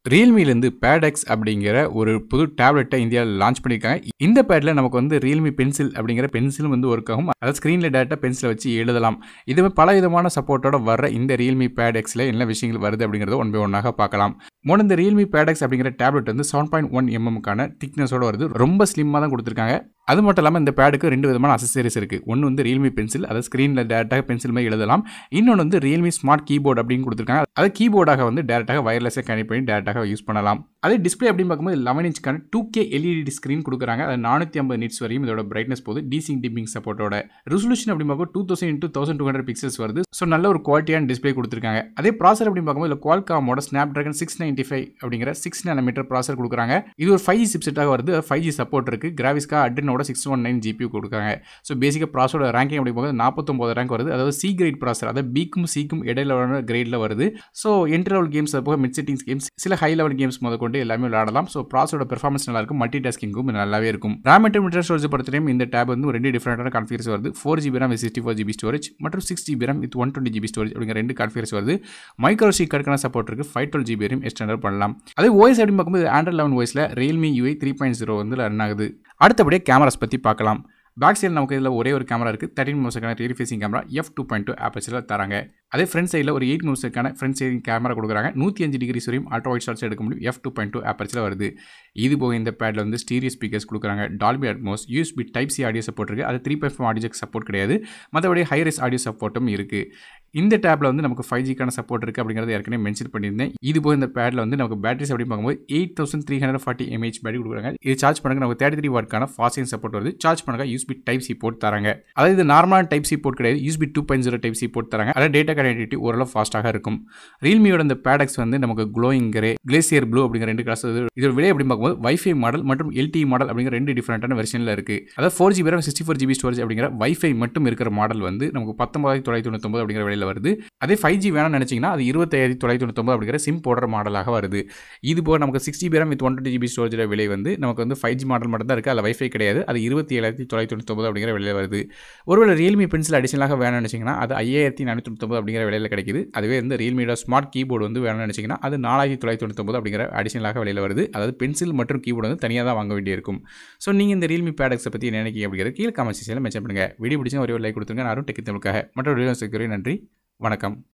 ரியல்மிலேருந்து பேடெக்ஸ் அப்படிங்கிற ஒரு புது டேப்லெட்டை இந்தியாவில் லான்ச் பண்ணியிருக்காங்க இந்த பேடில் நமக்கு வந்து ரியல்மி பென்சில் அப்படிங்கிற பென்சிலும் வந்து ஒர்க் ஆகும் அதாவது ஸ்க்ரீனில் டேரெக்டாக பென்சிலை வச்சு எழுதலாம் இது பல விதமான சப்போர்ட்டோட வர இந்த ரியல்மி பேடெக்ஸில் என்ன விஷயங்கள் வருது அப்படிங்கிறத ஒன் பை ஒன்னாக பார்க்கலாம் முதல்ல இந்த ரியல்மி பேடெக்ஸ் அப்படிங்கிற டேப்லெட் வந்து செவன் பாயிண்ட் ஒன் எம்எம்க்கான திக்னஸோட வருது ரொம்ப ஸ்லிம்மாக தான் கொடுத்துருக்காங்க அது மட்டும் இல்லாமல் இந்த பேடுக்கு ரெண்டு விதமான அசசரிஸ் இருக்குது ஒன்று வந்து ரியல்மி பென்சில் அதை ஸ்க்ரீனில் டேரெக்டாக பென்சில் மாதிரி எழுதலாம் இன்னொன்று வந்து ரியல்மி ஸ்மார்ட் கீபோர்டு அப்படின்னு கொடுத்துருக்காங்க அது கீபோர்டாக வந்து டேரெக்டாக வயர்லெஸ்ஸாக கனெக்ட் பண்ணி டேரெக்டாக யூஸ் பண்ணலாம் அதே டிஸ்பிளே அப்படின்னு பார்க்கும்போது லெவன் இன்ச்க்கான டூ கே எல்இடி ஸ்க்ரீன் கொடுக்குறாங்க அது நானூற்றி ஐம்பது நிட்ஸ் வரையும் இதோட பிரைட்னஸ் போகுது டீசிங் டிப்பிங் சப்போர்ட்டோட ரெசல்யூஷன் அப்படின்னு பார்க்கும் two thousand into thousand two hundred pixels வருது ஸோ நல்ல ஒரு குவாலிட்டியான டிஸ்பிளே கொடுத்துருக்காங்க அதே ப்ராசர் அப்படின்னு பார்க்கும்போது இல்லை குவால்காமோட Snapdragon six ninety five அப்படிங்கிற சிக்ஸ் நானோமீட்டர் ப்ராசர் கொடுக்குறாங்க இது ஒரு ஃபைவ் ஜி சிப்செட்டாக வருது ஃபைவ் ஜி சப்போர்ட் இருக்குது கிராவிஸ்கா அட்ரினோட சிக்ஸ் ஒன் நைன் ஜிபி கொடுக்குறாங்க ஸோ பேசிக்காக ப்ராசரோட ரேங்கிங் அப்படி பார்க்கும்போது நாற்பத்தொம்பது ரேங்க் வருது அதாவது சி கிரேட் ப்ராசர் அதாவது பிக்கும் சிக்கும் இடையில வர கிரேடில் வருது ஸோ என்ட்ரி லெவல் கேம்ஸ் போக மிட் செட்டிங்ஸ் கேம்ஸ் சில ஹை லெவல் கேம்ஸ் முத கொண்டு எல்லாமே விளையாடலாம் ஸோ ப்ராசரோட பெர்ஃபார்மன்ஸ் நல்லா இருக்கும் மல்டி டாஸ்கிங்கும் நல்லாவே இருக்கும் ரேம் மற்றும் மீட்டர் ஸ்டோரேஜ் பொறுத்தவரையும் இந்த டேப் வந்து ரெண்டு டிஃப்ரெண்டான கான்ஃபிகர்ஸ் வருது four GB RAM sixty four GB storage மற்றும் six GB RAM with one twenty GB storage அப்படிங்கிற ரெண்டு கான்ஃபிகர்ஸ் வருது மைக்ரோ சீக்கருக்கான சப்போர்ட் இருக்குது ஃபைவ் டுவெல் ஜிபி வரையும் எக்ஸ்டெண்டர் பண்ணலாம் அதே ஓஎஸ் அப்படின்னு பார்க்கும்போது ஆண்ட்ராய்ட் லெவன் ஓஎஸில் Realme UI three point zero வந்து ரன் ஆகுது அடுத்தபடியே கேமராஸ் பற்றி பார்க்கலாம் பேக் சைடில் நமக்கு இதில் ஒரே ஒரு கேமரா இருக்குது தேர்ட்டின் மூவ்ஸுக்கான rear facing camera F two point two ஆப்பர்ச்சில் தராங்க அதே ஃப்ரண்ட் சைடில் ஒரு எயிட் மூவ்ஸுக்கான ஃப்ரண்ட் சைடு கேமரா கொடுக்குறாங்க நூற்றி அஞ்சு டிகிரி வரையும் அல்ட்ரா ஒயிட் ஷாட்ஸ் எடுக்க முடியும் எஃப் டூ பாயிண்ட் டூ ஆப்பர்ச்சில் வருது இது போக இந்த பேடில் வந்து ஸ்டீரியோ ஸ்பீக்கர்ஸ் கொடுக்குறாங்க Dolby Atmos USB type C audio support இருக்குது அது three point four audio support கிடையாது மற்றபடி ஹைரஸ் ஆடியோ சப்போர்ட்டும் இருக்குது இந்த டேப்பில் வந்து நமக்கு ஃபைவ் ஜிக்கான சப்போர்ட் இருக்குது அப்படிங்கிறத ஏற்கனவே மென்ஷன் பண்ணியிருந்தேன் இது போக இந்த பேடில் வந்து நமக்கு பேட்டரிஸ் அப்படின்னு பார்க்கும்போது eight thousand three hundred forty mAh battery கொடுக்குறாங்க இது சார்ஜ் பண்ணுங்க நமக்கு தேர்ட்டி த்ரீ வாட்க்கான ஃபாஸ்டிங் சப்போர்ட் வருது சார்ஜ் பண்ணுங்க யூஸ்பி டைப் சி போர்ட் தராங்க அதாவது இது நார்மலான டைப் சி போர்ட் கிடையாது USB two point zero type C port தராங்க அதாவது டேட்டா கனெக்டிவிட்டி ஓரளவு ஃபாஸ்ட்டாக இருக்கும் ரியல்மியோட இந்த பேடக்ஸ் வந்து நமக்கு க்ளோயிங் கிரே கிளேசியர் ப்ளூ அப்படிங்கிற ரெண்டு கிளாஸ் இதோட விலை அப்படின்னு பார்க்கும்போது வைஃபை மாடல் மற்றும் எல்டி மாடல் அப்படிங்கிற ரெண்டு டிஃப்ரெண்டான வெர்ஷனில் இருக்குது அதாவது four GB RAM sixty four GB storage அப்படிங்கிற வைஃபை மட்டும் இருக்கிற மாடல் வந்து நமக்கு பத்தொன்பதாயிரத்தி தொள்ளாயிரத்தி தொண்ணூத்தொம்பது அப்படிங்கிற விலையில் வருது அதே ஃபைவ் ஜி வேணும்னு நினச்சிங்கன்னா அது இருபத்தாயிரத்தி தொள்ளாயிரத்தி தொண்ணூத்தொம்பது அப்படிங்கிற சிம் போடுற மாடலாக வருது இது போக நமக்கு six GB RAM with one twenty GB ஸ்டோரேஜோட விலை வந்து நமக்கு வந்து ஃபைவ் ஜி மாடல் மட்டும் தான் இருக்குது அதில் வைஃபை கிடையாது அது இருபத்தி ஏழாயிரத்தி தொள்ளாயிரத்தி தொண்ணூத்தொம்பது அப்படிங்கிற விலையில் வருது ஒருவேளை ரியல்மி பென்சில் அடிஷனலாக வேணும்னு நினச்சிங்கன்னா அது ஐயாயிரத்தி நானூற்றி தொண்ணூத்தொம்பது அப்படிங்கிற விலையில் கிடைக்குது அதுவே வந்து ரியல்மியோட ஸ்மார்ட் கீபோர்டு வந்து வேணும்னு நினச்சிங்கன்னா அது நாலாயிரத்தி தொள்ளாயிரத்தி தொண்ணூத்தொம்பது அப்படிங்கிற அடிஷனலாக விலையில் வருது அதாவது பென்சில் மற்றும் கீபோர்டு வந்து தனியாக தான் வாங்க வேண்டியிருக்கும் ஸோ நீங்கள் இந்த ரியல்மி பேடக்ஸை பற்றி என்ன நினைக்கிறீங்க அப்படிங்கிற கீழே காமெண்ட் செக்ஷனில் மென்ஷன் பண்ணுங்கள் வீடியோ பிடிச்சா ஒரே ஒரு லைக் கொடுத்துருங்க நான் டெக் தமிழுக்காக மற்ற வீடியோ நன்றி வணக்கம்